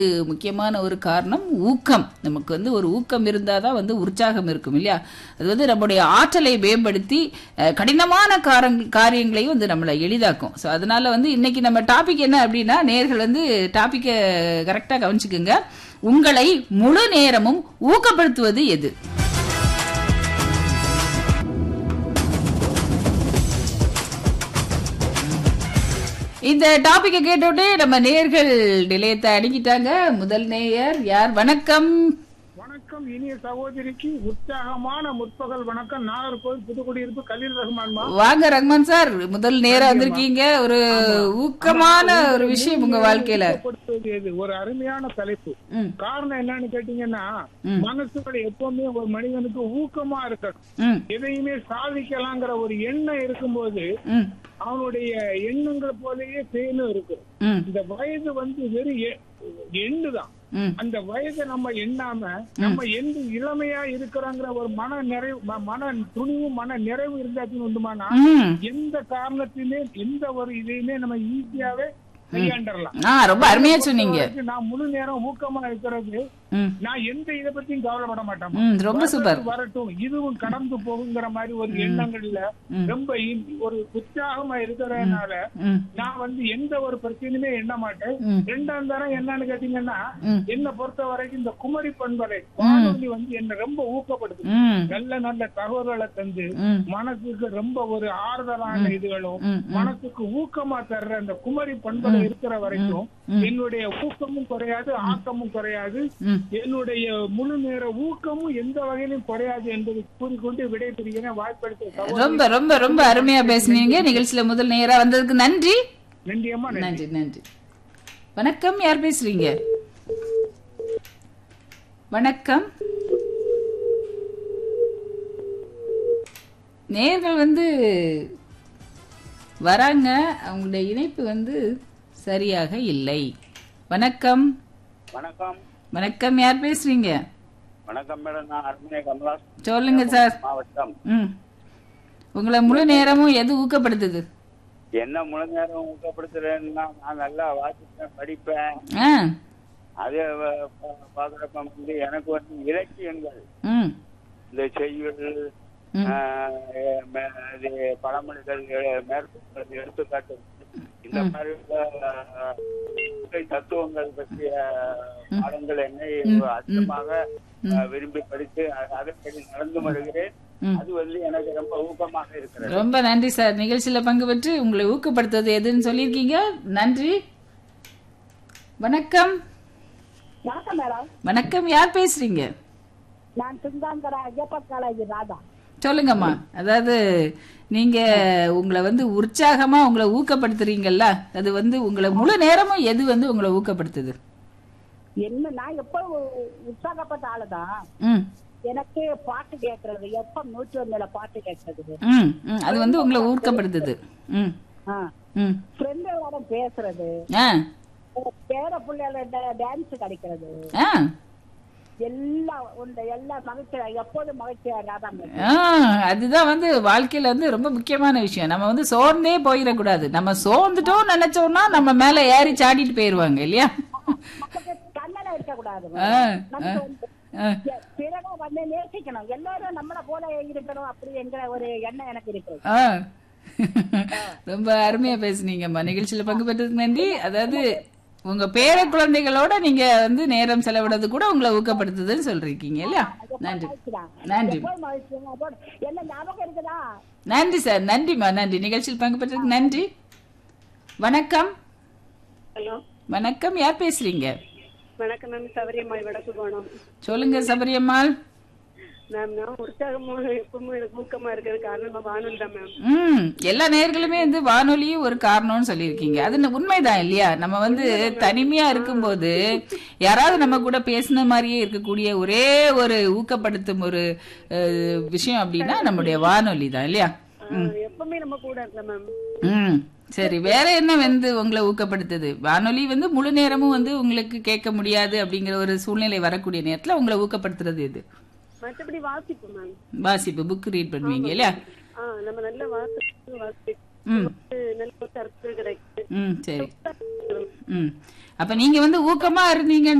முக்கியமான ஒரு காரணம் ஊக்கம் நமக்கு வந்து ஒரு ஊக்கம் இருந்தால் தான் வந்து உற்சாகம் இருக்கும் இல்லையா அது வந்து நம்முடைய ஆற்றலை மேம்படுத்தி அஹ், கடினமான காரங் காரியங்களையும் வந்து நம்மளை எளிதாக்கும் ஸோ அதனால வந்து இன்னைக்கு நம்ம டாபிக் என்ன அப்படின்னா நேர்கள் வந்து டாப்பிக்கை கரெக்டாக கவனிச்சுக்குங்க உங்களை முழு நேரமும் ஊக்கப்படுத்துவது எது இந்த டாபிக்கை கேட்டோடனே நம்ம நேர்கள் நிலையத்தை அணுகிட்டாங்க முதல் நேயர் யார் வணக்கம் வணக்கம் இனிய சகோதரிக்கு உற்சாகமான முற்பகல் வணக்கம் நாகர்கோவில் புதுக்குடியிருப்பு கலீல் ரஹ்மான்மா வாங்க ரஹ்மான் சார் முதல் நேரம் வந்திருக்கீங்க ஒரு ஊக்கமான ஒரு விஷயம் உங்க வாழ்க்கையில ஊக்கப்படுத்துவது எது? ஒரு அருமையான தலைப்பு ம், காரணம் என்னன்னு கேட்டீங்கன்னா ம். மனசுக்குள்ள எப்பவுமே ஒரு மனிதனுக்கு ஊக்கமா இருக்கணும் ம், எதையுமே சாதிக்கலாங்கிற ஒரு எண்ணம் இருக்கும்போது ம், அவனுடைய எண்ணங்கள் போலயே செயலும் இருக்கும் ம், இந்த வயது வந்து வெறும் எ- எண்ணுதான் ம், அந்த வயதை நம்ம எண்ணாம நம்ம எந்த இளமையா இருக்கிறோங்கிற ஒரு மன நிறைவு ம- மன துணிவு மன நிறைவு இருந்தாச்சுன்னு உண்டுமானா ம். எந்த காரணத்தையுமே எந்த ஒரு இதையுமே நம்ம ஈஸியாவே கையாண்டறலாம் ஆ ரொம்ப அருமையா சொன்னீங்க நான் முழு நேரம் ஊக்கமா இருக்கிறது ம், நான் எந்த இதை பத்தியும் கவலைப்பட மாட்டேன் ம், ரொம்ப சூப்பர் வரட்டும் இதுவும் கடந்து போகுங்கிற மாதிரி ஒரு எண்ணங்கள்ல ம். ரொம்ப இ- ஒரு உற்சாகமா இருக்கிறதுனால ம், நான் வந்து எந்த ஒரு பிரச்சனையுமே எண்ண மாட்டேன் ம், ரெண்டாம் தரம் என்னன்னு கேட்டீங்கன்னா ம், என்னை பொறுத்த வரைக்கும் இந்த குமரி பண்பலை வானொலி வந்து என்ன ரொம்ப ஊக்கப்படுது ம், நல்ல நல்ல தகவல்களை தந்து ம், மனசுக்கு ரொம்ப ஒரு ஆறுதலான இதுகளும் ம், ம். மனசுக்கு ஊக்கமா தர்ற அந்த குமரி பண்பலை இருக்கிற வரைக்கும் என்னுடைய ஊக்கமும் குறையாது ஆக்கமும் குறையாது ம். என்னுடைய முழு நேர ஊக்கமும் எந்த வகையிலும் குறையாது என்பதை கூறிக்கொண்டு விடைபெறுகிறேன் வாய்ப்பளித்த ரொம்ப ரொம்ப ரொம்ப அருமையா பேசுனீங்க நிகழ்ச்சியில முதல் நேரா வந்ததுக்கு நன்றி நன்றியம்மா நன்றி. நன்றி நன்றி வணக்கம் யார் பேசுறீங்க வணக்கம் நேர்கள் வந்து வராங்க அவங்களுடைய இணைப்பு வந்து சரியாக இல்லை வணக்கம் வணக்கம் வணக்கம் யார் பேசுறீங்க வணக்கம் மேடம் நான் அருமையா கமலாஸ் சொல்லுங்க சார் மாவட்டம் ம் உங்களை முழு நேரமும் எது ஊக்கப்படுத்துது என்ன முழு நேரம் ஊக்கப்படுத்துறேன்னா நான் நல்லா வாசிப்பேன் படிப்பேன் ஆ அதே வ- பா- பாக்குறப்ப வந்து எனக்கு வந்து இலக்கியங்கள் ம் இந்த செய்யுள் ம். ஆஹ், எ- மே- இது பழமொழிகள் எ- மேற்கோள்கள் எடுத்துக்காட்டு இந்த மாதிரி ஆஹ், இயற்கை தத்துவங்கள் பற்றிய பாடங்கள் என்னை அதிகமாக ஆஹ், விரும்பி படித்து அ- அதன்படி நடந்து வருகிறேன் ம். அது வந்து எனக்கு ரொம்ப ஊக்கமாக இருக்கிறது ரொம்ப நன்றி சார் நிகழ்ச்சியில பங்கு பெற்று உங்களை ஊக்கப்படுத்துவது எதுன்னு சொல்லியிருக்கீங்க நன்றி வணக்கம் வணக்கம் மேடம் வணக்கம் யார் பேசுறீங்க நான் சிங்காங்கர ஐயப்பன் காலேஜ் ராதா சொல்லுங்கம்மா அதாவது நீங்க உங்களை வந்து உற்சாகமா உங்களை ஊக்கப்படுத்துறீங்கல்ல அது வந்து உங்களை முழு நேரமும் எது வந்து உங்களை ஊக்கப்படுத்துது என்ன நான் எப்ப உ- உற்சாகப்பட்ட ஆளுதான் ம் எனக்கு பாட்டு கேட்கறது எப்ப நூற்றி ஒண்ணுல பாட்டு கேட்கறது ம் ம் அது வந்து உங்களை ஊக்கப்படுத்துது ம் ம் ஃப்ரெண்டோட பேசுறது ஆ பேர பிள்ளைகளோட டான்ஸ் கிடைக்கிறது ஆ எல்லாம் உண்ட எல்லா மகிழ்ச்சியா எப்போதும் மகிழ்ச்சியா ராதா மேடம் ஆ, அதுதான் வந்து வாழ்க்கையில வந்து ரொம்ப முக்கியமான விஷயம் நம்ம வந்து சோர்ந்தே போயிடக்கூடாது நம்ம சோர்ந்துட்டோம் நினைச்சோம்னா நம்ம மேல ஏறி சாடிட்டு போயிருவாங்க இல்லையா நமக்கு கண்ணல இருக்கக்கூடாது ஆ, நமக்கு வந்து ஆ, எ- பிறகு வந்து நேசிக்கணும் எல்லாரும் நம்மள போல இருக்கணும் அப்படிங்கிற ஒரு எண்ணம் எனக்கு இருக்கு ஆ. ரொம்ப அருமையா பேசுனீங்கம்மா நிகழ்ச்சியில பங்கு பெற்றதுக்கு நன்றி அதாவது உங்க பேர குழந்தைகளோட நீங்க வந்து நேரம் செலவிடுறது கூட உங்களை ஊக்கப்படுத்துதுன்னு சொல்றீங்க இல்லையா நன்றி நன்றி எப்போதும் மகிழ்ச்சி அதோட என்ன ஞாபகம் இருக்குதா நன்றி சார் நன்றிம்மா நன்றி நிகழ்ச்சியில் பங்கு பெற்றதுக்கு நன்றி வணக்கம் ஹலோ வணக்கம் யார் பேசுறீங்க வணக்கம் மேம் சபரியம்மாள் வடக்கு கோணம் சொல்லுங்க சபரியம்மாள் மேம் நான் உற்சாகமாக எப்பவுமே எனக்கு ஊக்கமா இருக்கிறது காரணம் நம்ம வானொலி தான் மேம் ம் எல்லா நேர்களுமே வந்து வானொலியும் ஒரு காரணம்னு சொல்லியிருக்கீங்க அது ந- உண்மைதான் இல்லையா நம்ம வந்து தனிமையா இருக்கும்போது யாராவது நம்ம கூட பேசின மாதிரியே இருக்கக்கூடிய ஒரே ஒரு ஊக்கப்படுத்தும் ஒரு அஹ், விஷயம் அப்படின்னா நம்முடைய வானொலி தான் இல்லையா ஆஹ் எப்பவுமே நம்ம கூட இருக்கல மேம் ம் சரி வேற என்ன வந்து உங்களை ஊக்கப்படுத்துது வானொலி வந்து முழு நேரமும் வந்து உங்களுக்கு கேட்க முடியாது அப்படிங்கிற ஒரு சூழ்நிலை வரக்கூடிய நேரத்துல உங்களை ஊக்கப்படுத்துறது எது மற்றபடி வாசிப்போம் மேம் வாசிப்பு புக் ரீட் பண்ணுவீங்க இல்லையா ஆ நம்ம நல்ல வாசிப்பு வாசி ம் நல்ல ஒரு கருத்து கிடைக்குது ம் சரி ம் அப்ப நீங்க வந்து ஊக்கமா இருந்தீங்க